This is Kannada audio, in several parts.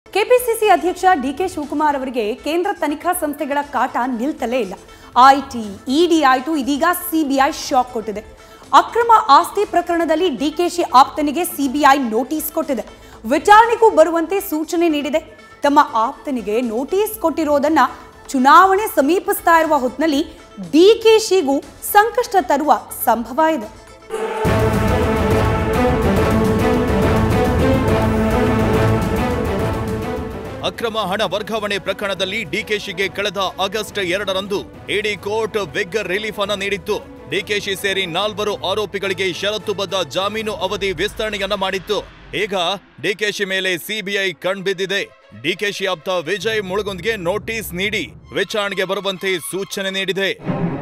ಕೆಪಿಸಿಸಿ ಅಧ್ಯಕ್ಷ ಡಿಕೆ ಶಿವಕುಮಾರ್ ಅವರಿಗೆ ಕೇಂದ್ರ ತನಿಖಾ ಸಂಸ್ಥೆಗಳ ಕಾಟ ನಿಲ್ತಲೇ ಇಲ್ಲ ಐಟಿ ಇಡಿ ಆಯಿತು ಇದೀಗ ಸಿಬಿಐ ಶಾಕ್ ಕೊಟ್ಟಿದೆ ಅಕ್ರಮ ಆಸ್ತಿ ಪ್ರಕರಣದಲ್ಲಿ ಡಿಕೆಶಿ ಆಪ್ತನಿಗೆ ಸಿಬಿಐ ನೋಟಿಸ್ ಕೊಟ್ಟಿದೆ ವಿಚಾರಣೆಗೂ ಬರುವಂತೆ ಸೂಚನೆ ನೀಡಿದೆ ತಮ್ಮ ಆಪ್ತನಿಗೆ ನೋಟಿಸ್ ಕೊಟ್ಟಿರೋದನ್ನ ಚುನಾವಣೆ ಸಮೀಪಿಸ್ತಾ ಇರುವ ಹೊತ್ತಿನಲ್ಲಿ ಡಿಕೆಶಿಗೂ ಸಂಕಷ್ಟ ತರುವ ಸಂಭವ ಇದೆ ಅಕ್ರಮ ಹಣ ವರ್ಗಾವಣೆ ಪ್ರಕರಣದಲ್ಲಿ ಡಿಕೆಶಿಗೆ ಕಳೆದ ಆಗಸ್ಟ್ ಎರಡರಂದು ಇಡಿ ಕೋರ್ಟ್ ಬಿಗ್ ರಿಲೀಫ್ ಅನ್ನ ನೀಡಿತ್ತು ಡಿಕೆಶಿ ಸೇರಿ ನಾಲ್ವರು ಆರೋಪಿಗಳಿಗೆ ಷರತ್ತುಬದ್ಧ ಜಾಮೀನು ಅವಧಿ ವಿಸ್ತರಣೆಯನ್ನ ಮಾಡಿತ್ತು ಈಗ ಡಿಕೆಶಿ ಮೇಲೆ ಸಿಬಿಐ ಕಣ್ಬಿದ್ದಿದೆ ಡಿಕೆಶಿ ಆಪ್ತ ವಿಜಯ್ ಮುಳುಗುಂದ್ಗೆ ನೋಟಿಸ್ ನೀಡಿ ವಿಚಾರಣೆಗೆ ಬರುವಂತೆ ಸೂಚನೆ ನೀಡಿದೆ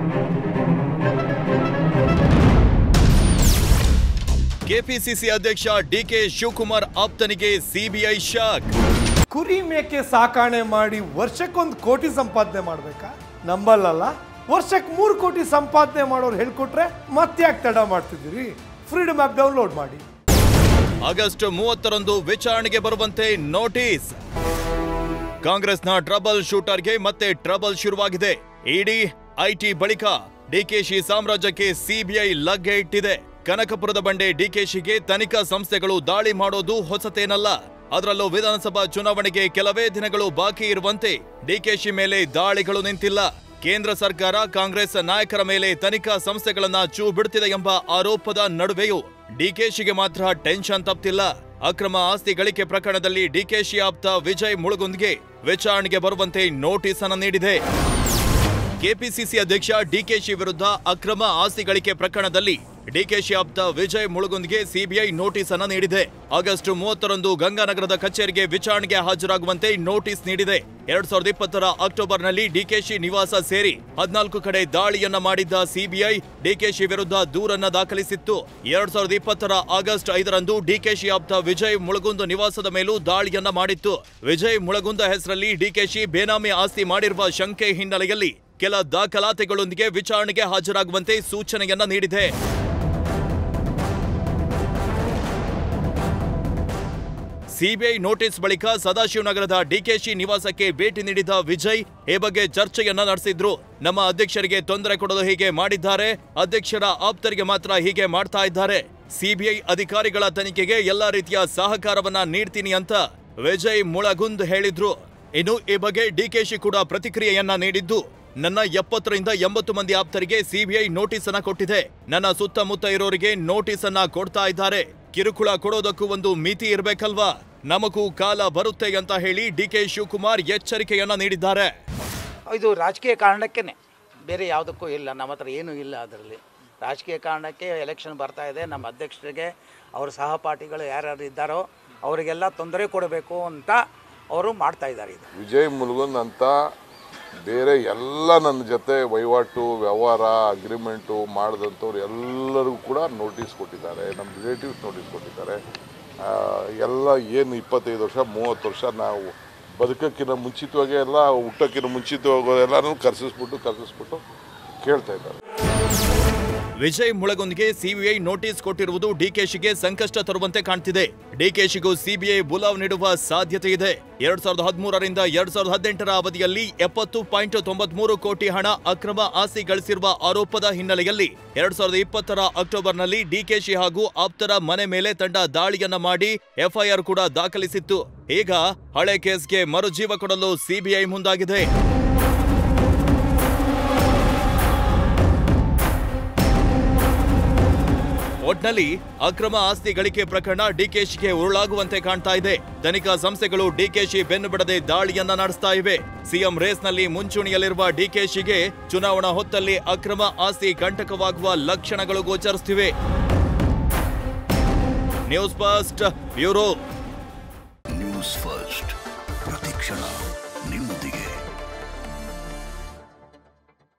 ಕೆಪಿಸಿಸಿ ಅಧ್ಯಕ್ಷ ಡಿಕೆ ಶಿವಕುಮಾರ್ ಆಪ್ತನಿಗೆ ಸಿಬಿಐ ಶಾಕ್ ಕುರಿ ಮೇಕೆ ಸಾಕಾಣೆ ಮಾಡಿ ವರ್ಷಕ್ಕೊಂದು ಕೋಟಿ ಸಂಪಾದನೆ ಮಾಡ್ಬೇಕಾ ನಂಬಲ್ಲಲ್ಲ ವರ್ಷಕ್ಕೆ ಮೂರು ಕೋಟಿ ಸಂಪಾದನೆ ಮಾಡೋರು ಹೇಳ್ಕೊಟ್ರೆ ಮತ್ತ್ಯಾಕೆ ತಡ ಮಾಡ್ತಿದ್ದೀರಿ ಫ್ರೀಡಮ್ ಆ್ಯಪ್ ಡೌನ್ಲೋಡ್ ಮಾಡಿ ಆಗಸ್ಟ್ ಮೂವತ್ತರಂದು ವಿಚಾರಣೆಗೆ ಬರುವಂತೆ ನೋಟಿಸ್ ಕಾಂಗ್ರೆಸ್ನ ಟ್ರಬಲ್ ಶೂಟರ್ಗೆ ಮತ್ತೆ ಟ್ರಬಲ್ ಶುರುವಾಗಿದೆ ಇಡಿ ಐಟಿ ಬಳಿಕ ಡಿಕೆಶಿ ಸಾಮ್ರಾಜ್ಯಕ್ಕೆ ಸಿಬಿಐ ಲಗ್ಗೆ ಇಟ್ಟಿದೆ ಕನಕಪುರದ ಬಂಡೆ ಡಿಕೆಶಿಗೆ ತನಿಖಾ ಸಂಸ್ಥೆಗಳು ದಾಳಿ ಮಾಡೋದು ಹೊಸತೇನಲ್ಲ ಅದರಲ್ಲೂ ವಿಧಾನಸಭಾ ಚುನಾವಣೆಗೆ ಕೆಲವೇ ದಿನಗಳು ಬಾಕಿ ಇರುವಂತೆ ಡಿಕೆಶಿ ಮೇಲೆ ದಾಳಿಗಳು ನಿಂತಿಲ್ಲ ಕೇಂದ್ರ ಸರ್ಕಾರ ಕಾಂಗ್ರೆಸ್ ನಾಯಕರ ಮೇಲೆ ತನಿಖಾ ಸಂಸ್ಥೆಗಳನ್ನ ಚೂ ಬಿಡುತ್ತಿದೆ ಎಂಬ ಆರೋಪದ ನಡುವೆಯೂ ಡಿಕೆಶಿಗೆ ಮಾತ್ರ ಟೆನ್ಷನ್ ತಪ್ತಿಲ್ಲ ಅಕ್ರಮ ಆಸ್ತಿ ಗಳಿಕೆ ಪ್ರಕರಣದಲ್ಲಿ ಡಿಕೆಶಿ ಆಪ್ತ ವಿಜಯ್ ಮುಳುಗುಂದ್ಗೆ ವಿಚಾರಣೆಗೆ ಬರುವಂತೆ ನೋಟಿಸ್ ಅನ್ನು ನೀಡಿದೆ ಕೆಪಿಸಿಸಿ ಅಧ್ಯಕ್ಷ ಡಿಕೆಶಿ ವಿರುದ್ಧ ಅಕ್ರಮ ಆಸ್ತಿ ಗಳಿಕೆ ಪ್ರಕರಣದಲ್ಲಿ ಡಿಕೆಶಿ ಆಪ್ತ ವಿಜಯ್ ಮುಳುಗುಂದ್ಗೆ ಸಿಬಿಐ ನೋಟಿಸ್ ಅನ್ನ ನೀಡಿದೆ ಆಗಸ್ಟ್ ಮೂವತ್ತರಂದು ಗಂಗಾನಗರದ ಕಚೇರಿಗೆ ವಿಚಾರಣೆಗೆ ಹಾಜರಾಗುವಂತೆ ನೋಟಿಸ್ ನೀಡಿದೆ ಎರಡ್ ಸಾವಿರದ ಇಪ್ಪತ್ತರ ಅಕ್ಟೋಬರ್ನಲ್ಲಿ ಡಿಕೆಶಿ ನಿವಾಸ ಸೇರಿ ಹದಿನಾಲ್ಕು ಕಡೆ ದಾಳಿಯನ್ನ ಮಾಡಿದ್ದ ಸಿಬಿಐ ಡಿಕೆಶಿ ವಿರುದ್ಧ ದೂರನ್ನ ದಾಖಲಿಸಿತ್ತು ಎರಡ್ ಸಾವಿರದ ಇಪ್ಪತ್ತರ ಆಗಸ್ಟ್ ಐದರಂದು ಡಿಕೆಶಿ ಆಪ್ತ ವಿಜಯ್ ಮುಳಗುಂದ ನಿವಾಸದ ಮೇಲೂ ದಾಳಿಯನ್ನ ಮಾಡಿತ್ತು ವಿಜಯ್ ಮುಳಗುಂದ ಹೆಸರಲ್ಲಿ ಡಿಕೆಶಿ ಬೇನಾಮಿ ಆಸ್ತಿ ಮಾಡಿರುವ ಶಂಕೆ ಹಿನ್ನೆಲೆಯಲ್ಲಿ ಕೆಲ ದಾಖಲಾತಿಗಳೊಂದಿಗೆ ವಿಚಾರಣೆಗೆ ಹಾಜರಾಗುವಂತೆ ಸೂಚನೆಯನ್ನ ನೀಡಿದೆ ಸಿಬಿಐ ನೋಟಿಸ್ ಬಳಿಕ ಸದಾಶಿವನಗರದ ಡಿಕೆಶಿ ನಿವಾಸಕ್ಕೆ ಭೇಟಿ ನೀಡಿದ ವಿಜಯ್ ಈ ಬಗ್ಗೆ ಚರ್ಚೆಯನ್ನ ನಡೆಸಿದ್ರು ನಮ್ಮ ಅಧ್ಯಕ್ಷರಿಗೆ ತೊಂದರೆ ಕೊಡಲು ಹೀಗೆ ಮಾಡಿದ್ದಾರೆ ಅಧ್ಯಕ್ಷರ ಆಪ್ತರಿಗೆ ಮಾತ್ರ ಹೀಗೆ ಮಾಡ್ತಾ ಇದ್ದಾರೆ ಸಿಬಿಐ ಅಧಿಕಾರಿಗಳ ತನಿಖೆಗೆ ಎಲ್ಲಾ ರೀತಿಯ ಸಹಕಾರವನ್ನ ನೀಡ್ತೀನಿ ಅಂತ ವಿಜಯ್ ಮುಳಗುಂದ್ ಹೇಳಿದ್ರು ಇನ್ನು ಈ ಬಗ್ಗೆ ಡಿಕೆಶಿ ಕೂಡ ಪ್ರತಿಕ್ರಿಯೆಯನ್ನ ನೀಡಿದ್ದು ನನ್ನ ಎಪ್ಪತ್ತರಿಂದ ಎಂಬತ್ತು ಮಂದಿ ಆಪ್ತರಿಗೆ ಸಿಬಿಐ ನೋಟಿಸ್ ಅನ್ನ ಕೊಟ್ಟಿದೆ ನನ್ನ ಸುತ್ತಮುತ್ತ ಇರೋರಿಗೆ ನೋಟಿಸ್ ಅನ್ನ ಕೊಡ್ತಾ ಇದ್ದಾರೆ ಕಿರುಕುಳ ಕೊಡೋದಕ್ಕೂ ಒಂದು ಮಿತಿ ಇರ್ಬೇಕಲ್ವಾ ನಮಗೂ ಕಾಲ ಬರುತ್ತೆ ಅಂತ ಹೇಳಿ ಡಿಕೆ ಶಿವಕುಮಾರ್ ಎಚ್ಚರಿಕೆಯನ್ನ ನೀಡಿದ್ದಾರೆ ಇದು ರಾಜಕೀಯ ಕಾರಣಕ್ಕೇ ಬೇರೆ ಯಾವುದಕ್ಕೂ ಇಲ್ಲ ನಮ್ಮ ಹತ್ರ ಏನೂ ಇಲ್ಲ ಅದರಲ್ಲಿ ರಾಜಕೀಯ ಕಾರಣಕ್ಕೆ ಎಲೆಕ್ಷನ್ ಬರ್ತಾ ಇದೆ ನಮ್ಮ ಅಧ್ಯಕ್ಷರಿಗೆ ಅವ್ರ ಸಹಪಾಠಿಗಳು ಯಾರ್ಯಾರು ಇದ್ದಾರೋ ಅವರಿಗೆಲ್ಲ ತೊಂದರೆ ಕೊಡಬೇಕು ಅಂತ ಅವರು ಮಾಡ್ತಾ ಇದ್ದಾರೆ ಇದು ವಿಜಯ್ ಮುಲ್ಗುಂದ್ ಅಂತ ಬೇರೆ ಎಲ್ಲ ನನ್ನ ಜೊತೆ ವಹಿವಾಟು ವ್ಯವಹಾರ ಅಗ್ರಿಮೆಂಟು ಮಾಡಿದಂಥವ್ರು ಎಲ್ಲರಿಗೂ ಕೂಡ ನೋಟಿಸ್ ಕೊಟ್ಟಿದ್ದಾರೆ ನಮ್ಮ ರಿಲೇಟಿವ್ಸ್ ನೋಟಿಸ್ ಕೊಟ್ಟಿದ್ದಾರೆ ಆ, ಎಲ್ಲ ಏನು ಇಪ್ಪತ್ತೈದು ವರ್ಷ ಮೂವತ್ತು ವರ್ಷ ನಾವು ಬದುಕೋಕ್ಕಿಂತ ಮುಂಚಿತವಾಗಿ ಎಲ್ಲ ಹುಟ್ಟೋಕ್ಕಿಂತ ಮುಂಚಿತವಾಗಿ ಎಲ್ಲನೂ ಕರ್ಸಿಸ್ಬಿಟ್ಟು ಕರ್ಸಿಸ್ಬಿಟ್ಟು ಕೇಳ್ತಾ ಇದ್ದಾರೆ ವಿಜಯ್ ಮುಳಗುಂದ್ಗೆ ಸಿಬಿಐ ನೋಟಿಸ್ ಕೊಟ್ಟಿರುವುದು ಡಿಕೆಶಿಗೆ ಸಂಕಷ್ಟ ತರುವಂತೆ ಕಾಣ್ತಿದೆ ಡಿಕೆಶಿಗೂ ಸಿಬಿಐ ಬುಲಾವ್ ನೀಡುವ ಸಾಧ್ಯತೆ ಇದೆ ಎರಡ್ ಸಾವಿರದ ಹದಿಮೂರರಿಂದ ಎರಡ್ ಸಾವಿರದ ಹದಿನೆಂಟರ ಅವಧಿಯಲ್ಲಿ ಎಪ್ಪತ್ತು ಪಾಯಿಂಟ್ ತೊಂಬತ್ಮೂರು ಕೋಟಿ ಹಣ ಅಕ್ರಮ ಆಸ್ತಿ ಗಳಿಸಿರುವ ಆರೋಪದ ಹಿನ್ನೆಲೆಯಲ್ಲಿ ಎರಡ್ ಸಾವಿರದ ಇಪ್ಪತ್ತರ ಅಕ್ಟೋಬರ್ನಲ್ಲಿ ಡಿಕೆಶಿ ಹಾಗೂ ಆಪ್ತರ ಮನೆ ಮೇಲೆ ತಂಡ ದಾಳಿಯನ್ನ ಮಾಡಿ ಎಫ್ಐಆರ್ ಕೂಡ ದಾಖಲಿಸಿತ್ತು ಈಗ ಹಳೆ ಕೇಸ್ಗೆ ಮರುಜೀವ ಕೊಡಲು ಸಿಬಿಐ ಮುಂದಾಗಿದೆ ಒಟ್ನಲ್ಲಿ ಅಕ್ರಮ ಆಸ್ತಿ ಗಳಿಕೆ ಪ್ರಕರಣ ಡಿಕೆಶಿಗೆ ಉರುಳಾಗುವಂತೆ ಕಾಣ್ತಾ ಇದೆ ತನಿಖಾ ಸಂಸ್ಥೆಗಳು ಡಿಕೆಶಿ ಬೆನ್ನು ಬಿಡದೆ ದಾಳಿಯನ್ನ ನಡೆಸ್ತಾ ಇವೆ ಸಿಎಂ ರೇಸ್ನಲ್ಲಿ ಮುಂಚೂಣಿಯಲ್ಲಿರುವ ಡಿಕೆಶಿಗೆ ಚುನಾವಣಾ ಹೊತ್ತಲ್ಲಿ ಅಕ್ರಮ ಆಸ್ತಿ ಕಂಟಕವಾಗುವ ಲಕ್ಷಣಗಳು ಗೋಚರಿಸುತ್ತಿವೆ news first bureau news first ಪ್ರತಿಕ್ಷಣ